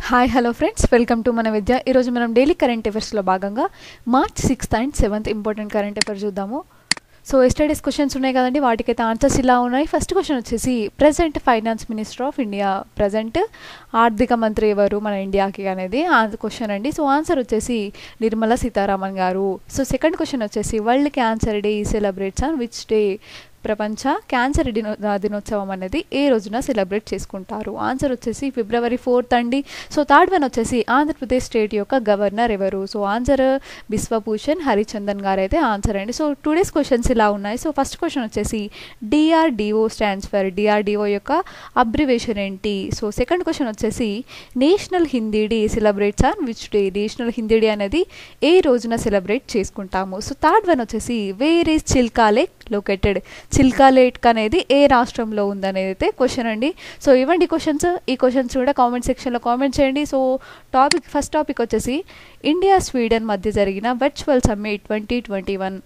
hi hello friends welcome to మన విద్య ఈరోజు మనం డైలీ కరెంట్ అఫైర్స్లో భాగంగా March sixth and seventh important current affair చూద్దాము సో ఎస్టడీస్ క్వశ్చన్స్ ఉన్నాయి కదండి వాటికైతే ఆన్సర్స్ ఇలా ఉన్నాయి ఫస్ట్ క్వశ్చన్ వచ్చేసి present finance minister of India present ఆర్థిక మంత్రి ఎవరు మన ఇండియాకి అనేది ఆ క్వశ్చన్ అండి సో ఆన్సర్ వచ్చేసి Nirmala Sitharaman garu so second question వచ్చేసి world cancer day celebrates on which day ప్రపంచ క్యాన్సర్ దినో దినోత్సవం అనేది ఏ రోజున సెలబ్రేట్ చేసుకుంటారు ఆన్సర్ వచ్చేసి ఫిబ్రవరి ఫోర్త్ అండి సో థర్డ్ వన్ వచ్చేసి ఆంధ్రప్రదేశ్ స్టేట్ యొక్క గవర్నర్ ఎవరు సో ఆన్సర్ బిశ్వభూషణ్ హరిచందన్ గారు అయితే ఆన్సర్ అండి సో టూ డేస్ క్వశ్చన్స్ ఇలా ఉన్నాయి సో ఫస్ట్ క్వశ్చన్ వచ్చేసి డిఆర్డిఓ స్టాండ్స్ ఫర్ డిఆర్డిఓ యొక్క అబ్రివేషన్ ఏంటి సో సెకండ్ క్వశ్చన్ వచ్చేసి national Hindi day celebrates on which day national Hindi day అనేది ఏ రోజున సెలబ్రేట్ చేసుకుంటాము సో థర్డ్ వన్ వచ్చేసి where is Chilka lake located Chilka lake అనేది ఏ రాష్ట్రంలో ఉందనేది అయితే క్వశ్చన్ అండి సో ఇవ్వండి క్వశ్చన్స్ ఈ క్వశ్చన్స్ కూడా కామెంట్ సెక్షన్లో కామెంట్ చేయండి సో టాపిక్ ఫస్ట్ టాపిక్ వచ్చేసి ఇండియా స్వీడన్ మధ్య జరిగిన virtual summit twenty twenty one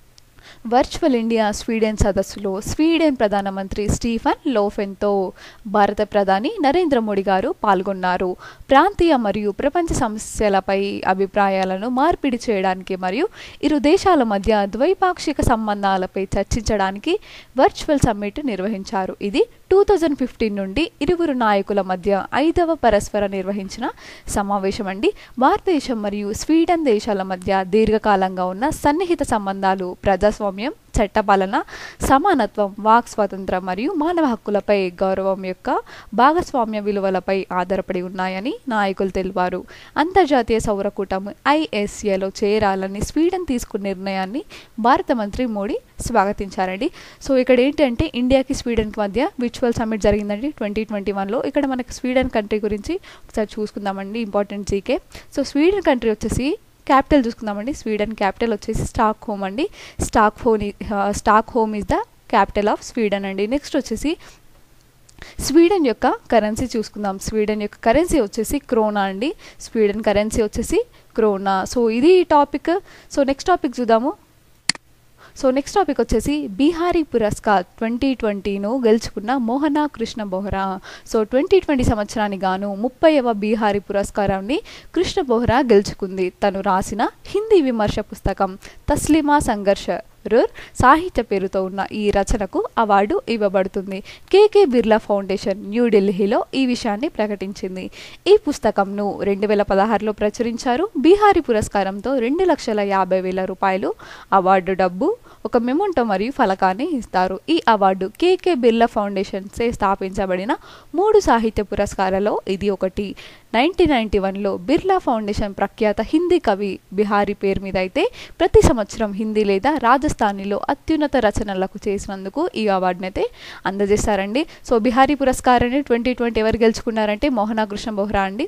virtual India Sweden సదస్సులో స్వీడన్ ప్రధానమంత్రి స్టీఫన్ లోఫెన్తో భారత ప్రధాని నరేంద్ర మోడీ గారు పాల్గొన్నారు ప్రాంతీయ మరియు ప్రపంచ సమస్యలపై అభిప్రాయాలను మార్పిడి చేయడానికి మరియు ఇరు దేశాల మధ్య ద్వైపాక్షిక సంబంధాలపై చర్చించడానికి వర్చువల్ సమ్మిట్ నిర్వహించారు ఇది టూ థౌజండ్ ఫిఫ్టీన్ నుండి ఇరువురు నాయకుల మధ్య ఐదవ పరస్పర నిర్వహించిన సమావేశం అండి భారతదేశం మరియు స్వీడన్ దేశాల మధ్య దీర్ఘకాలంగా ఉన్న సన్నిహిత సంబంధాలు ప్రజాస్వామ్యం చట్టపాలన సమానత్వం వాక్ స్వాతంత్రం మరియు మానవ హక్కులపై గౌరవం యొక్క భాగస్వామ్య విలువలపై ఆధారపడి ఉన్నాయని నాయకులు తెలిపారు అంతర్జాతీయ సౌర కూటమి ఐఎస్ఏలో చేరాలని స్వీడన్ తీసుకున్న నిర్ణయాన్ని భారత మంత్రి మోడీ స్వాగతించారండి సో ఇక్కడ ఏంటంటే ఇండియాకి స్వీడన్కి మధ్య విర్చువల్ సమ్మిట్ జరిగిందండి ట్వంటీ ట్వంటీ వన్లో ఇక్కడ మనకి స్వీడన్ కంట్రీ గురించి ఒకసారి చూసుకుందామండి important GK so Sweden country వచ్చేసి క్యాపిటల్ చూసుకుందామండి స్వీడన్ క్యాపిటల్ వచ్చేసి స్టాక్ హోమ్ అండి Stockholm Stockholm is the capital of Sweden అండి నెక్స్ట్ వచ్చేసి స్వీడన్ యొక్క కరెన్సీ చూసుకుందాం స్వీడన్ యొక్క కరెన్సీ వచ్చేసి క్రోనా అండి స్వీడన్ కరెన్సీ వచ్చేసి క్రోనా సో ఇది టాపిక్ సో నెక్స్ట్ టాపిక్ చూద్దాము సో నెక్స్ట్ టాపిక్ వచ్చేసి బీహారీ పురస్కార్ ట్వంటీ ట్వంటీను గెలుచుకున్న Mohan Krishna Bohra so twenty twenty సంవత్సరానికి గాను ముప్పైవ బీహారీ పురస్కారాన్ని కృష్ణ బోహ్రా గెలుచుకుంది తను రాసిన హిందీ విమర్శ పుస్తకం తస్లిమా సంఘర్ష రూర్ సాహిత్య పేరుతో ఉన్న ఈ రచనకు అవార్డు ఇవ్వబడుతుంది కేకే బిర్లా ఫౌండేషన్ న్యూఢిల్లీలో ఈ విషయాన్ని ప్రకటించింది ఈ పుస్తకంను రెండు వేల పదహారులో ప్రచురించారు బీహారీ పురస్కారంతో రెండు లక్షల యాభై వేల రూపాయలు అవార్డు డబ్బు ఒక మెమోంటో మరియు ఫలకాన్ని ఇస్తారు ఈ అవార్డు కేకే బిర్లా ఫౌండేషన్సే స్థాపించబడిన మూడు సాహిత్య పురస్కారాలలో ఇది ఒకటి నైన్టీన్ నైన్టీ వన్లో బిర్లా ఫౌండేషన్ ప్రఖ్యాత హిందీ కవి బిహారీ పేరు మీద అయితే ప్రతి సంవత్సరం హిందీ లేదా రాజస్థానీలో అత్యున్నత రచనలకు చేసినందుకు ఈ అవార్డుని అయితే అందజేస్తారండి సో బిహారీ పురస్కారాన్ని ట్వంటీ ట్వంటీ ఎవరు గెలుచుకున్నారంటే మోహనా కృష్ణ బోహ్రా అండి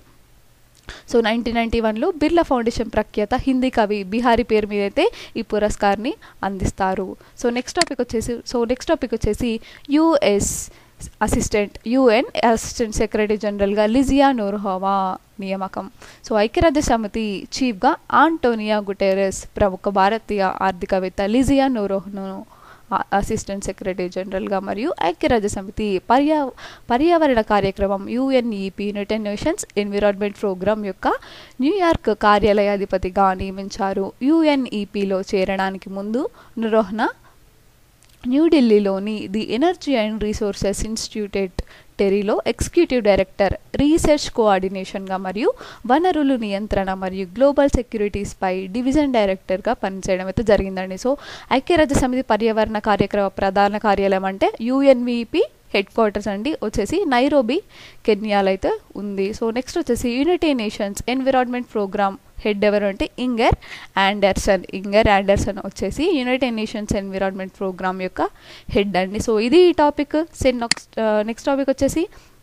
సో నైన్టీన్ నైంటీ వన్లో బిర్లా ఫౌండేషన్ ప్రఖ్యాత హిందీ కవి బిహారీ పేరు మీద అయితే ఈ పురస్కార్ని అందిస్తారు సో నెక్స్ట్ టాపిక్ వచ్చేసి సో నెక్స్ట్ టాపిక్ వచ్చేసి US assistant UN assistant secretary జనరల్గా లిజియా నోర్హోవా నియామకం సో ఐక్యరాజ్య సమితి చీఫ్గా ఆంటోనియా గుటెరస్ ప్రముఖ భారతీయ ఆర్థికవేత్త లిజియా నోరోహ్ను అసిస్టెంట్ సెక్రటరీ జనరల్గా మరియు ఐక్యరాజ్య సమితి పర్యా పర్యావరణ కార్యక్రమం UNEP United Nations Environment Programme యొక్క న్యూయార్క్ కార్యాలయాధిపతిగా నియమించారు యుఎన్ఈపిలో చేరడానికి ముందు నురోహ్న న్యూఢిల్లీలోని the energy and resources instituted టెరీలో ఎగ్జిక్యూటివ్ డైరెక్టర్ రీసెర్చ్ కోఆర్డినేషన్గా మరియు వనరులు నియంత్రణ మరియు గ్లోబల్ సెక్యూరిటీస్పై డివిజన్ డైరెక్టర్గా పనిచేయడం అయితే జరిగిందండి సో ఐక్యరాజ్య సమితి పర్యావరణ కార్యక్రమ ప్రధాన కార్యాలయం అంటే యుఎన్విపి హెడ్ క్వార్టర్స్ అండి వచ్చేసి నైరోబీ కెన్యాలో అయితే ఉంది సో నెక్స్ట్ వచ్చేసి United Nations Environment Programme head ఎవరు అంటే ఇంగర్ యాండర్సన్ ఇంగర్ యాండర్సన్ వచ్చేసి యునైటెడ్ నేషన్స్ ఎన్విరాన్మెంట్ ప్రోగ్రామ్ యొక్క హెడ్ అండి సో ఇది టాపిక్ సెన్ నెక్స్ట్ నెక్స్ట్ టాపిక్ వచ్చేసి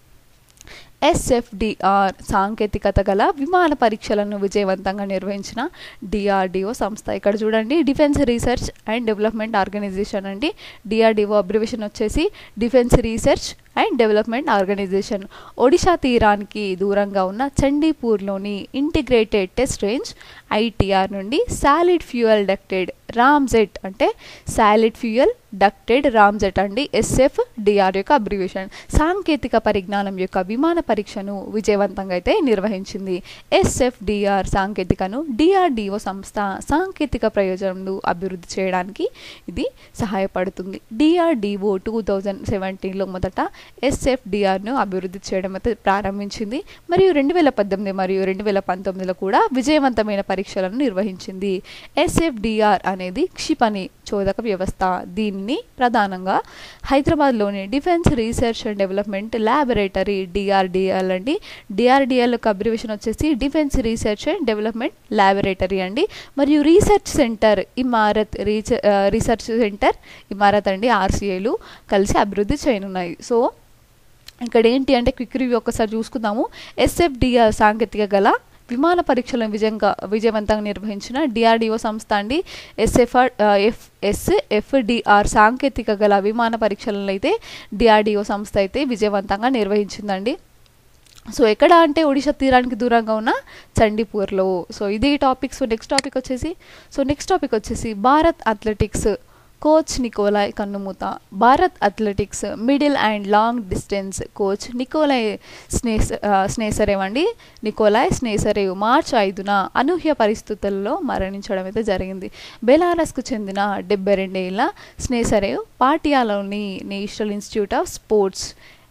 ఎస్ఎఫ్డిఆర్ సాంకేతికత గల విమాన పరీక్షలను విజయవంతంగా నిర్వహించిన డిఆర్డిఓ సంస్థ ఇక్కడ చూడండి defence research and development organisation అండి డిఆర్డిఓ అబ్రివేషన్ వచ్చేసి defence research and development organisation Odisha తీరానికి దూరంగా ఉన్న చండీపూర్లోని ఇంటిగ్రేటెడ్ టెస్ట్ రేంజ్ ఐటీఆర్ నుండి సాలిడ్ ఫ్యూయల్ డక్టెడ్ రామ్జెట్ అంటే సాలిడ్ ఫ్యూయల్ డక్టెడ్ రామ్జెట్ అండి ఎస్ఎఫ్ డిఆర్ యొక్క అబ్రివేషన్ సాంకేతిక పరిజ్ఞానం యొక్క విమాన పరీక్షను విజయవంతంగా అయితే నిర్వహించింది ఎస్ఎఫ్డిఆర్ సాంకేతికను డిఆర్డిఓ సంస్థ సాంకేతిక ప్రయోజనాలు అభివృద్ధి చేయడానికి ఇది సహాయపడుతుంది డిఆర్డిఓ టూ థౌజండ్ సెవెంటీన్లో మొదట ఎస్ఎఫ్డిఆర్ను అభివృద్ధి చేయడం అయితే ప్రారంభించింది మరియు రెండు వేల పద్దెనిమిది మరియు రెండు వేల పంతొమ్మిదిలో కూడా విజయవంతమైన పరీక్షలను నిర్వహించింది ఎస్ఎఫ్డిఆర్ అనేది క్షిపణి చోదక వ్యవస్థ దీనిని ప్రధానంగా హైదరాబాద్లోని defence research and development laboratory DRDL అండి డిఆర్డిఎల్ యొక్క అబ్రివేషన్ వచ్చేసి defence research and development laboratory అండి మరియు రీసెర్చ్ సెంటర్ ఇమారత్ రీచ రీసెర్చ్ సెంటర్ ఇమారత్ అండి ఆర్సీఐలు కలిసి అభివృద్ధి చేయనున్నాయి సో ఇక్కడ ఏంటి అంటే క్విక్ రివ్యూ ఒకసారి చూసుకుందాము ఎస్ఎఫ్డిఆర్ సాంకేతిక గల విమాన పరీక్షలను విజయంగా విజయవంతంగా నిర్వహించిన డిఆర్డిఓ సంస్థ అండి ఎస్ఎఫ్ఆర్ ఎఫ్ ఎస్ఎఫ్డిఆర్ సాంకేతిక గల విమాన పరీక్షలను అయితే డిఆర్డిఓ సంస్థ అయితే విజయవంతంగా నిర్వహించిందండి సో ఎక్కడ అంటే ఒడిశా తీరానికి దూరంగా ఉన్న చండీపూర్లో సో ఇది టాపిక్ సో నెక్స్ట్ టాపిక్ వచ్చేసి సో నెక్స్ట్ టాపిక్ వచ్చేసి భారత్ అథ్లెటిక్స్ కోచ్ నికోలాయ్ కన్నుమూత Bharat athletics middle and long distance coach Nikolai స్నేస్ స్నేసరేవ్ అండి నికోలాయ్ స్నేసరేవ్ మార్చ్ ఐదున అనూహ్య పరిస్థితుల్లో మరణించడం అయితే జరిగింది బెలారస్కు చెందిన డెబ్బై రెండేళ్ల స్నేసరేవ్ పాటియాలోని నేషనల్ ఇన్స్టిట్యూట్ ఆఫ్ స్పోర్ట్స్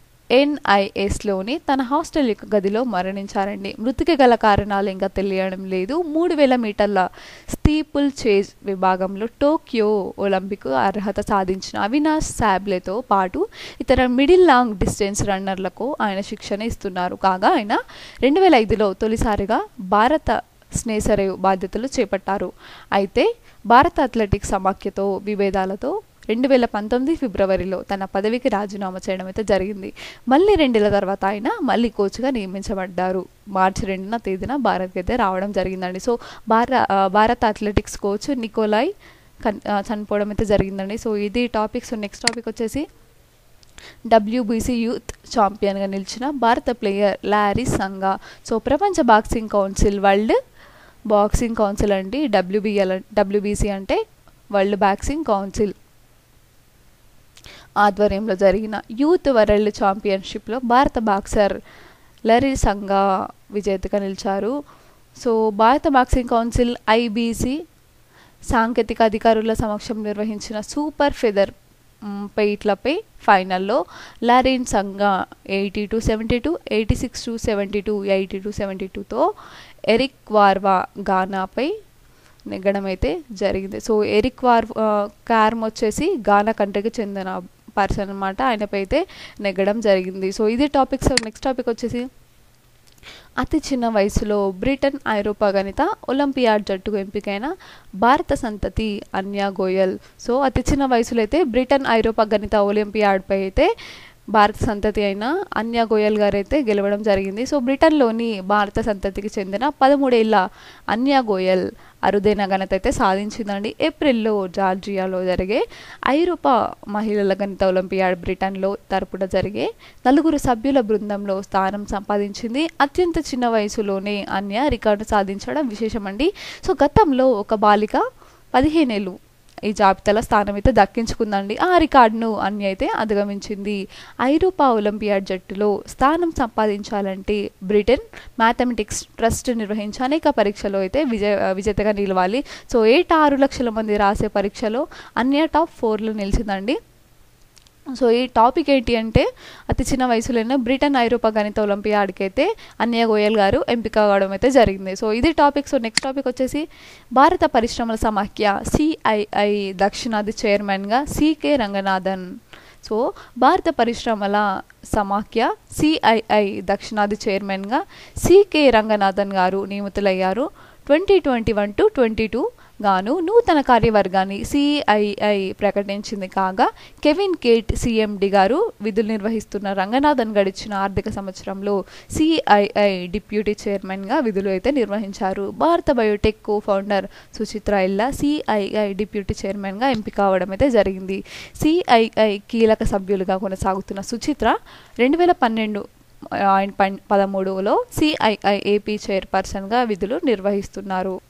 ఎన్ఐఎస్లోని తన హాస్టల్ యొక్క గదిలో మరణించారండి మృతికి గల కారణాలు ఇంకా తెలియడం లేదు మూడు వేల మీటర్ల స్టీపుల్ చేజ్ విభాగంలో టోక్యో ఒలింపిక్ అర్హత సాధించిన అవినాష్ సాబ్లెతో పాటు ఇతర మిడిల్ లాంగ్ డిస్టెన్స్ రన్నర్లకు ఆయన శిక్షణ ఇస్తున్నారు కాగా ఆయన రెండు వేల ఐదులో తొలిసారిగా భారత స్నేసరేవ్ బాధ్యతలు చేపట్టారు అయితే భారత అథ్లెటిక్స్ సమాఖ్యతో విభేదాలతో రెండు వేల పంతొమ్మిది ఫిబ్రవరిలో తన పదవికి రాజీనామా చేయడం అయితే జరిగింది మళ్ళీ రెండేళ్ల తర్వాత ఆయన మళ్ళీ కోచ్గా నియమించబడ్డారు మార్చి రెండున తేదీన భారత్కి అయితే రావడం జరిగిందండి సో భార భారత అథ్లెటిక్స్ కోచ్ నికోలాయ్ కన్ చనిపోవడం అయితే జరిగిందండి సో ఇది టాపిక్ సో నెక్స్ట్ టాపిక్ వచ్చేసి డబ్ల్యూబీసీ యూత్ ఛాంపియన్గా నిలిచిన భారత ప్లేయర్ లారీ సంగా సో ప్రపంచ boxing council world boxing council అండి డబ్ల్యూబీఎల్ డబ్ల్యూబీసీ అంటే వరల్డ్ బాక్సింగ్ కౌన్సిల్ ఆధ్వర్యంలో జరిగిన యూత్ వరల్డ్ ఛాంపియన్షిప్లో భారత బాక్సర్ లరీ సంగా విజేతగా నిలిచారు సో భారత బాక్సింగ్ కౌన్సిల్ ఐబీసీ సాంకేతిక అధికారుల సమక్షం నిర్వహించిన సూపర్ ఫెదర్ పెయిట్లపై ఫైనల్లో Lalrinsanga eighty two seventy two eighty six two seventy two eighty two seventy టూతో ఎరిక్ వార్వా గానాపై నెగ్గడం అయితే జరిగింది సో ఎరిక్ వార్ కార్మ్ వచ్చేసి గానా కంట్రీకి చెందిన పర్సన్ అనమాట ఆయనపై అయితే నెగ్గడం జరిగింది సో ఇది టాపిక్ సో నెక్స్ట్ టాపిక్ వచ్చేసి అతి చిన్న వయసులో బ్రిటన్ ఐరోపా గణిత ఒలింపియాడ్ జట్టుకు ఎంపికైన భారత సంతతి అన్యా గోయల్ సో అతి చిన్న వయసులో అయితే బ్రిటన్ ఐరోపా గణిత ఒలింపియాడ్పై అయితే భారత సంతతి అయిన అన్యా గోయల్ గారు అయితే గెలవడం జరిగింది సో బ్రిటన్లోని భారత సంతతికి చెందిన పదమూడేళ్ల అన్యా గోయల్ అరుదైన ఘనత అయితే సాధించిందండి ఏప్రిల్లో జార్జియాలో జరిగే ఐరోపా మహిళల గణిత ఒలింపియాడ్ బ్రిటన్లో తరపున జరిగే నలుగురు సభ్యుల బృందంలో స్థానం సంపాదించింది అత్యంత చిన్న వయసులోనే అన్య రికార్డు సాధించడం విశేషమండి సో గతంలో ఒక బాలిక పదిహేనేళ్ళు ఈ జాబితాలో స్థానం అయితే దక్కించుకుందండి ఆ రికార్డును అన్ని అయితే అధిగమించింది ఐరోపా ఒలింపియాడ్ జట్టులో స్థానం సంపాదించాలంటే బ్రిటన్ మ్యాథమెటిక్స్ ట్రస్ట్ నిర్వహించే అనేక పరీక్షలో అయితే విజయ విజేతగా నిలవాలి సో ఏటా ఆరు లక్షల మంది రాసే పరీక్షలో అన్ని టాప్ ఫోర్లో నిలిచిందండి సో ఈ టాపిక్ ఏంటి అంటే అతి చిన్న వయసులోనే బ్రిటన్ ఐరోపా గణిత ఒలింపియాడ్కి అయితే అన్య గోయల్ గారు ఎంపిక కావడం అయితే జరిగింది సో ఇది టాపిక్ సో నెక్స్ట్ టాపిక్ వచ్చేసి భారత పరిశ్రమల సమాఖ్య సిఐఐ దక్షిణాది చైర్మన్గా సికే రంగనాథన్ సో భారత పరిశ్రమల సమాఖ్య సిఐఐ దక్షిణాది చైర్మన్గా సికే రంగనాథన్ గారు నియమితులయ్యారు twenty twenty one two twenty two గాను నూతన కార్యవర్గాన్ని సిఐఐ ప్రకటించింది కాగా కెవిన్ కేట్ సిఎండి గారు విధులు నిర్వహిస్తున్న రంగనాథన్ గడిచిన ఆర్థిక సంవత్సరంలో సిఐఐ డిప్యూటీ చైర్మన్గా విధులు అయితే నిర్వహించారు భారత బయోటెక్ కో ఫౌండర్ సుచిత్ర ఇల్లా సిఐఐ డిప్యూటీ చైర్మన్గా ఎంపిక అవడం అయితే జరిగింది సిఐఐ కీలక సభ్యులుగా కొనసాగుతున్న సుచిత్ర రెండు వేల పన్నెండు ఆయన పదమూడులో సిఐఐ ఏపీ చైర్పర్సన్గా విధులు నిర్వహిస్తున్నారు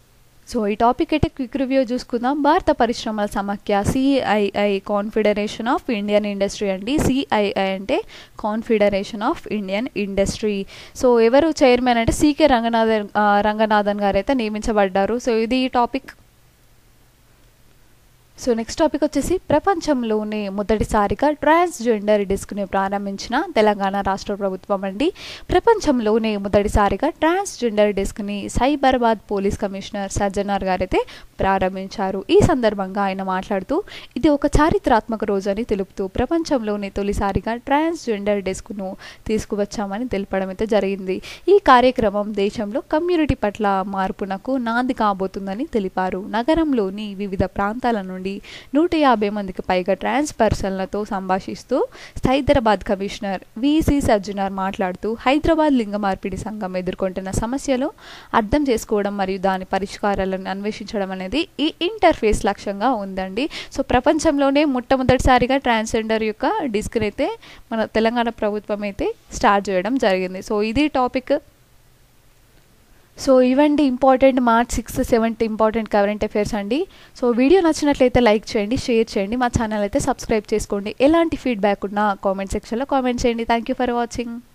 సో ఈ టాపిక్ అయితే క్విక్ రివ్యూ చూసుకుందాం భారత పరిశ్రమల సమాఖ్య CII Confederation of Indian Industry అండి సిఐఐ అంటే Confederation of Indian Industry so ఎవరు చైర్మన్ అంటే సికే రంగనాథన్ ఆ, రంగనాథన్ గారు అయితే నియమించబడ్డారు సో ఇది ఈ టాపిక్ సో నెక్స్ట్ టాపిక్ వచ్చేసి ప్రపంచంలోనే మొదటిసారిగా ట్రాన్స్జెండర్ డిస్క్ని ప్రారంభించిన తెలంగాణ రాష్ట్ర ప్రభుత్వం అండి ప్రపంచంలోనే మొదటిసారిగా ట్రాన్స్జెండర్ డిస్క్ని సైబరాబాద్ పోలీస్ కమిషనర్ సజ్జనార్ గారైతే ప్రారంభించారు ఈ సందర్భంగా ఆయన మాట్లాడుతూ ఇది ఒక చారిత్రాత్మక రోజు అని తెలుపుతూ ప్రపంచంలోనే తొలిసారిగా ట్రాన్స్జెండర్ డెస్క్ను తీసుకువచ్చామని తెలపడం అయితే జరిగింది ఈ కార్యక్రమం దేశంలో కమ్యూనిటీ పట్ల మార్పునకు నాంది కాబోతుందని తెలిపారు నగరంలోని వివిధ ప్రాంతాల నుండి నూట యాభై మందికి పైగా ట్రాన్స్ పర్సన్లతో సంభాషిస్తూ హైదరాబాద్ కమిషనర్ విసి సజ్జనార్ మాట్లాడుతూ హైదరాబాద్ లింగ మార్పిడి సంఘం ఎదుర్కొంటున్న సమస్యలు అర్థం చేసుకోవడం మరియు దాని పరిష్కారాలను అన్వేషించడం అనేది ఈ ఇంటర్ఫేస్ లక్ష్యంగా ఉందండి సో ప్రపంచంలోనే మొట్టమొదటిసారిగా ట్రాన్స్జెండర్ యొక్క డిస్క్ని అయితే మన తెలంగాణ ప్రభుత్వం అయితే స్టార్ట్ చేయడం జరిగింది సో ఇది టాపిక్ సో ఇవండి important March sixth seventh important current affairs అండి సో వీడియో నచ్చినట్లయితే లైక్ చేయండి షేర్ చేయండి మా ఛానల్ అయితే సబ్స్క్రైబ్ చేసుకోండి ఎలాంటి ఫీడ్బ్యాక్ ఉన్నా కామెంట్ సెక్షన్లో కామెంట్ చేయండి థ్యాంక్ యూ ఫర్ వాచింగ్